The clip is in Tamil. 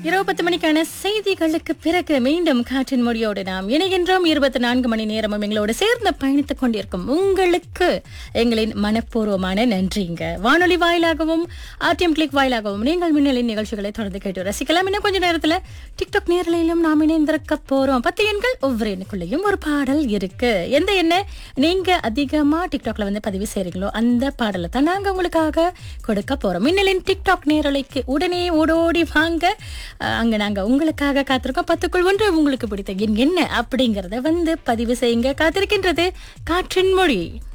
இரவு பத்து மணிக்கான செய்திகளுக்கு பிறகு மீண்டும் காற்றின் மொழியோடு நாம் இணைகின்றோம் இருபத்தி நான்கு மணி நேரமும் எங்களோடு சேர்ந்து பயணித்துக் கொண்டிருக்கும் உங்களுக்கு எங்களின் மனப்பூர்வமான நன்றிங்க வானொலி வாயிலாகவும் ஆர்டிஎம் கிளிக் வாயிலாகவும் நீங்கள் மின்னலின் நிகழ்ச்சிகளை தொடர்ந்து கேட்டு ரசிக்கலாம் இன்னும் கொஞ்ச நேரத்துல டிக்டாக் நேரலையிலும் நாம் இணைந்திருக்க போறோம் பத்து எண்கள் ஒவ்வொரு எண்ணுக்குள்ளேயும் ஒரு பாடல் இருக்கு எந்த எண்ணை நீங்க அதிகமா டிக்டாக்ல வந்து பதிவு செய்றீங்களோ அந்த பாடலை தான் நாங்க உங்களுக்காக கொடுக்க போறோம் மின்னலின் டிக்டாக் நேரலைக்கு உடனே ஓடோடி வாங்க அஹ், அங்க நாங்க உங்களுக்காக காத்திருக்கோம் பத்துக்குள் ஒன்று உங்களுக்கு பிடித்த எண் என்ன அப்படிங்கறத வந்து பதிவு செய்யுங்க காத்திருக்கின்றது காற்றின் மொழி